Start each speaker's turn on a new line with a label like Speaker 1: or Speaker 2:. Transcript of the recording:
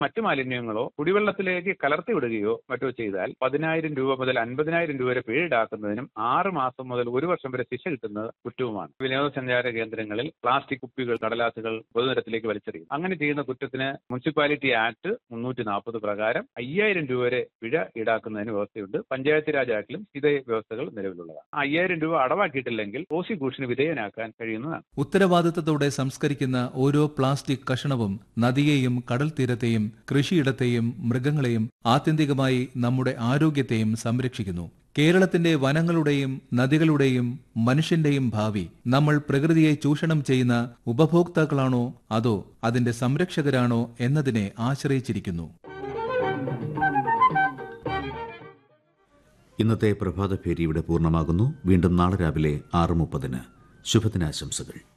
Speaker 1: മറ്റു മാലിന്യങ്ങളോ കുടിവെള്ളത്തിലേക്ക് കലർത്തി വിടുകയോ മറ്റോ ചെയ്താൽ പതിനായിരം രൂപ മുതൽ അൻപതിനായിരം രൂപ വരെ പിഴ ഈടാക്കുന്നതിനും ആറ് മാസം മുതൽ ഒരു വർഷം വരെ ശിക്ഷ കിട്ടുന്നത് കുറ്റവുമാണ് വിനോദസഞ്ചാര കേന്ദ്രങ്ങളിൽ പ്ലാസ്റ്റിക് കുപ്പികൾ കടലാസുകൾ പൊതുനിരത്തിലേക്ക് വലിച്ചെറിയും അങ്ങനെ ചെയ്യുന്ന കുറ്റത്തിന് മുനിസിപ്പാലിറ്റി ആക്ട് മുന്നൂറ്റി നാൽപ്പത് പ്രകാരം അയ്യായിരം രൂപ വരെ പിഴ ഈടാക്കുന്നതിന് വ്യവസ്ഥയുണ്ട് പഞ്ചായത്ത് രാജ് ആക്ടിലും ഇതേ വ്യവസ്ഥകൾ നിലവിലുള്ളതാണ് അയ്യായിരം രൂപ അടവാക്കിയിട്ടില്ലെങ്കിൽ പ്രോസിക്യൂഷന് വിധേയനാക്കാൻ കഴിയുന്നതാണ്
Speaker 2: ഉത്തരവാദിത്തത്തോടെ സംസ്കരിക്കുന്ന ഓരോ പ്ലാസ്റ്റിക് കഷണവും നദിയെയും കടൽ തീരത്തെയും കൃഷിയിടത്തെയും മൃഗങ്ങളെയും ആത്യന്തികമായി നമ്മുടെ ആരോഗ്യത്തെയും സംരക്ഷിക്കുന്നു കേരളത്തിന്റെ വനങ്ങളുടെയും നദികളുടെയും മനുഷ്യന്റെയും ഭാവി നമ്മൾ പ്രകൃതിയെ ചൂഷണം ചെയ്യുന്ന ഉപഭോക്താക്കളാണോ അതോ അതിന്റെ സംരക്ഷകരാണോ എന്നതിനെ ആശ്രയിച്ചിരിക്കുന്നു
Speaker 3: ഇന്നത്തെ പ്രഭാത ഫേരി ഇവിടെ പൂർണ്ണമാകുന്നു വീണ്ടും നാളെ രാവിലെ ആറ് മുപ്പതിന് ശുഭദിനാശംസകൾ